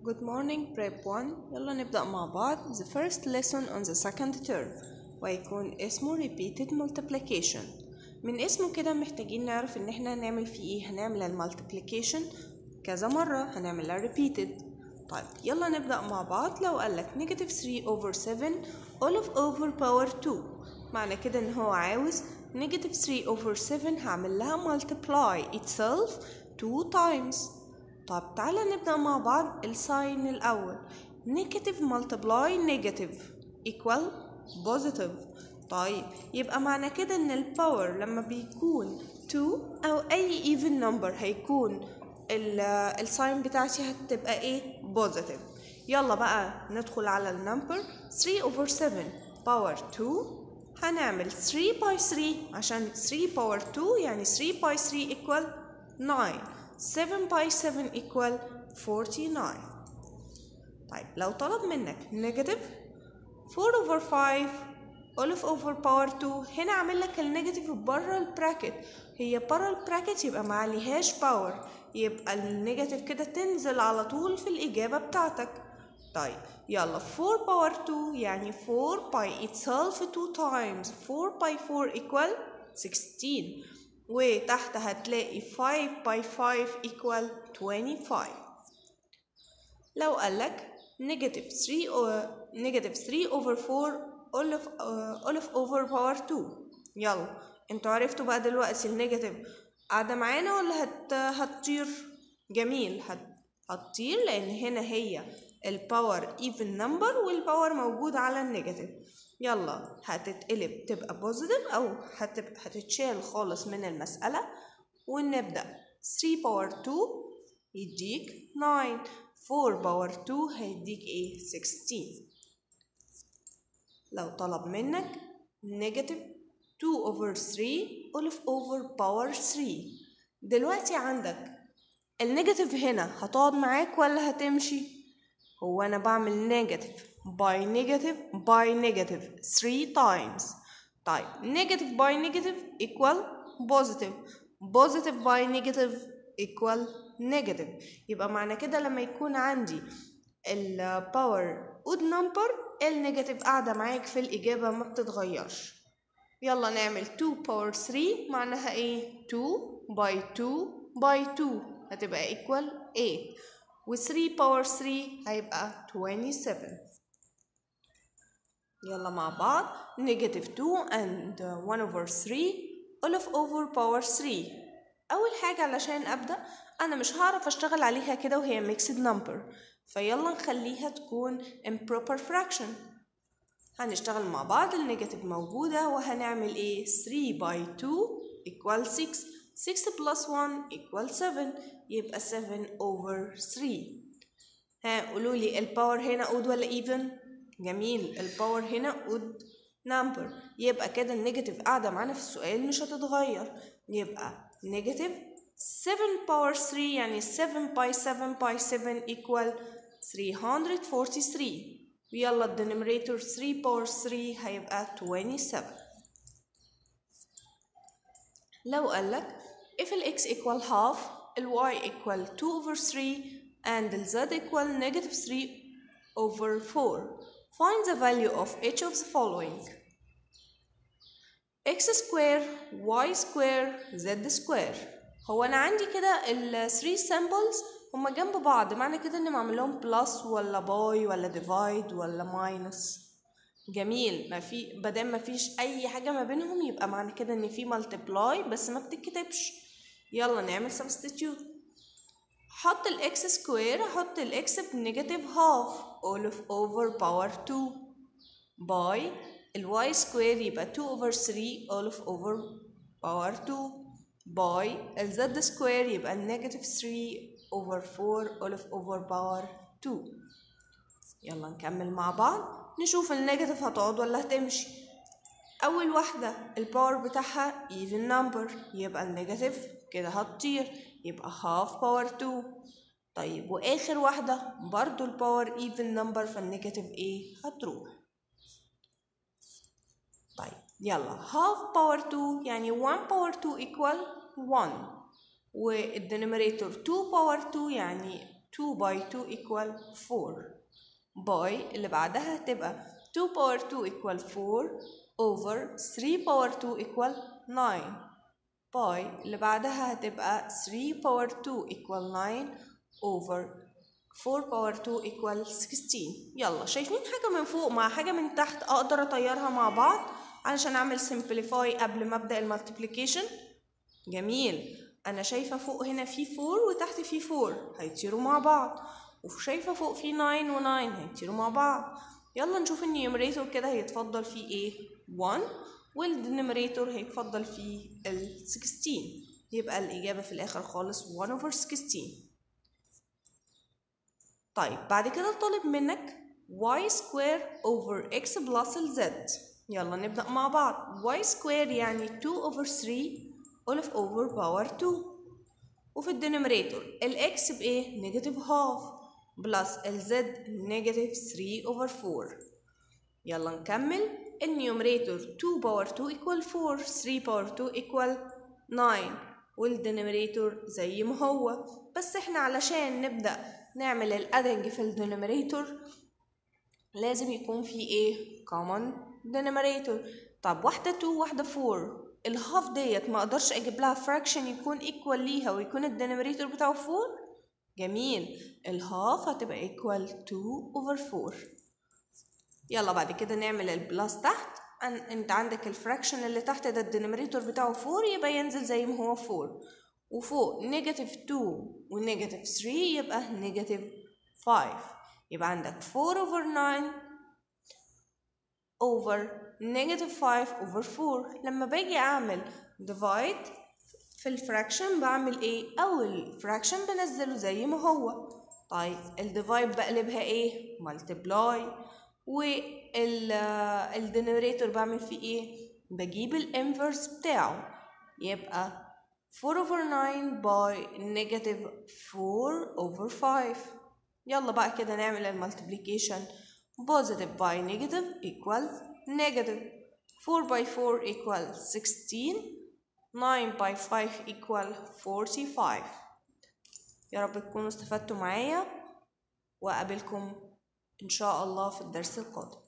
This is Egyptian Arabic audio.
Good morning prep 1 يلا نبدأ مع بعض the first lesson on the second term وهيكون اسمه repeated multiplication من اسمه كده محتاجين نعرف ان احنا هنعمل فيه ايه هنعمل المultiplication كذا مرة هنعملها repeated طيب يلا نبدأ مع بعض لو قالك negative 3 over 7 all of over power 2 معنى كده ان هو عاوز negative 3 over 7 هعمل لها multiply itself 2 times طب تعالى نبدأ مع بعض الساين الأول negative multiply negative equal positive طيب يبقى معنى كده إن الباور لما بيكون 2 أو أي even number هيكون الساين بتاعتي هتبقى إيه positive يلا بقى ندخل على النمبر 3 over 7 power 2 هنعمل 3 by 3 عشان 3 power 2 يعني 3 by 3 equal 9 7 by 7 equal 49 طيب لو طلب منك negative 4 over 5 all of over power 2 هنا اعمل لك النيجاتيف بره البراكت هي بره البراكت يبقى ما عليهاش باور يبقى النيجاتيف كده تنزل على طول في الإجابة بتاعتك طيب يلا 4 power 2 يعني 4 by itself 2 times 4 by 4 equal 16 وتحت هتلاقي 5 by 5 equal 25 لو قالك negative 3 or negative 3 over 4 all of, uh, all of over power 2 يلا انتوا عرفتوا بقى دلوقتي النيجاتيف قاعدة معانا ولا هت هتطير جميل هت هتطير لأن هنا هي الباور even number والباور موجود على النيجاتيف يلا هتتقلب تبقى بوزيتيف او هتبقى هتتشال خالص من المسألة ونبدأ 3 باور 2 يديك 9 4 باور 2 هيديك ايه 16 لو طلب منك نيجاتيف 2 over 3 all of over power 3 دلوقتي عندك النيجاتيف هنا هتقعد معاك ولا هتمشي هو انا بعمل نيجاتيف by negative by negative 3 times طيب negative by negative equal positive positive by negative equal negative يبقى معنى كده لما يكون عندي الباور odd number النيجاتيف قاعدة معاك في الإجابة ما بتتغيرش يلا نعمل 2 power 3 معناها ايه 2 by 2 by 2 هتبقى equal 8 و 3 power 3 هيبقى 27 يلا مع بعض negative 2 and 1 over 3 all of over power 3 أول حاجة علشان أبدأ أنا مش هعرف أشتغل عليها كده وهي mixed number فيلا نخليها تكون improper fraction هنشتغل مع بعض النيجاتيف موجودة وهنعمل ايه 3 by 2 equal 6 6 plus 1 equal 7 يبقى 7 over 3 ها قولوا لي الباور هنا odd ولا even جميل الباور هنا odd number يبقى كده النيجاتيف قاعدة معانا في السؤال مش هتتغير يبقى نيجاتيف 7 باور 3 يعني 7 by 7 by 7 equal 343 ويلا الدينوميريتور 3 باور 3 هيبقى 27 لو قالك if ال x equal half ال y equal 2 over 3 and ال z equal negative 3 over 4 Find the value of each of the following x square, y square, z square هو أنا عندي كده ال 3 symbols هما جنب بعض معنى كده إني بعمل لهم بلس ولا باي ولا ديفايد ولا ماينس جميل ما في مادام ما فيش أي حاجة ما بينهم يبقى معنى كده إن في مالتبلاي بس ما بتتكتبش يلا نعمل substitute حط الاكس سكوير احط الاكس بنيجاتيف هاف all of over power 2 باي الواي سكوير يبقى 2 over 3 all of over power 2 باي الزد سكوير يبقى نيجاتيف 3 over 4 all of over power 2 يلا نكمل مع بعض نشوف النيجاتيف هتقعد ولا هتمشي أول واحدة الباور بتاعها even number يبقى النيجاتيف كده هتطير يبقى half power 2 طيب واخر واحدة برضو الباور even number فالنيجاتيف ايه هتروح طيب يلا half power 2 يعني 1 power 2 equal 1 والدينوميريتور 2 power 2 يعني 2 باي 2 equal 4 باي اللي بعدها هتبقى 2 باور 2 equal 4 over 3 باور 2 equal 9 باي اللي بعدها هتبقى 3 باور 2 equal 9 over 4 باور 2 equal 16 يلا شايفين حاجة من فوق مع حاجة من تحت أقدر أطيرها مع بعض علشان أعمل simplify قبل ما أبدأ المالتيبليكيشن جميل أنا شايفة فوق هنا في 4 وتحت في 4 هيطيروا مع بعض وشايفة فوق في 9 و9 هيطيروا مع بعض يلا نشوف النيومريتور كده هيتفضل فيه ايه 1 والدينوميريتور هيتفضل فيه ال 16 يبقى الإجابة في الآخر خالص 1 over 16 طيب بعد كده طالب منك y square over x plus z يلا نبدأ مع بعض y square يعني 2 over 3 all of over power 2 وفي الدينوميريتور ال x بإيه؟ نيجاتيف half بلس ال z نيجاتيف 3 over 4 يلا نكمل النيومريتور 2 باور 2 equal 4 3 باور 2 equal 9 والدينوميريتور زي ما هو بس احنا علشان نبدأ نعمل الادنج في الدينوميريتور لازم يكون في ايه common denominator طب واحدة 2 واحدة 4 الهاف ديت ما اقدرش اجيب لها fraction يكون equal ليها ويكون الدينوميريتور بتاعه 4 جميل الهاف هتبقى equal 2 over 4 يلا بعد كده نعمل البلس تحت أن انت عندك الفراكشن اللي تحت ده الدينوميريتور بتاعه 4 يبقى ينزل زي ما هو 4 وفوق نيجاتيف 2 ونيجاتيف 3 يبقى نيجاتيف 5 يبقى عندك 4 over 9 over نيجاتيف 5 over 4 لما باجي اعمل divide في الفراكشن بعمل ايه اول فراكشن بنزله زي ما هو طيب الديفايد بقلبها ايه multiply والدينوميريتور بعمل فيه ايه بجيب الانفرس بتاعه يبقى 4 over 9 by negative 4 over 5 يلا بقى كده نعمل المالتيبليكيشن positive by negative equal negative 4 by 4 equal 16 9 by 5 equal 45 يا رب تكونوا استفدتوا معايا وأقابلكم إن شاء الله في الدرس القادم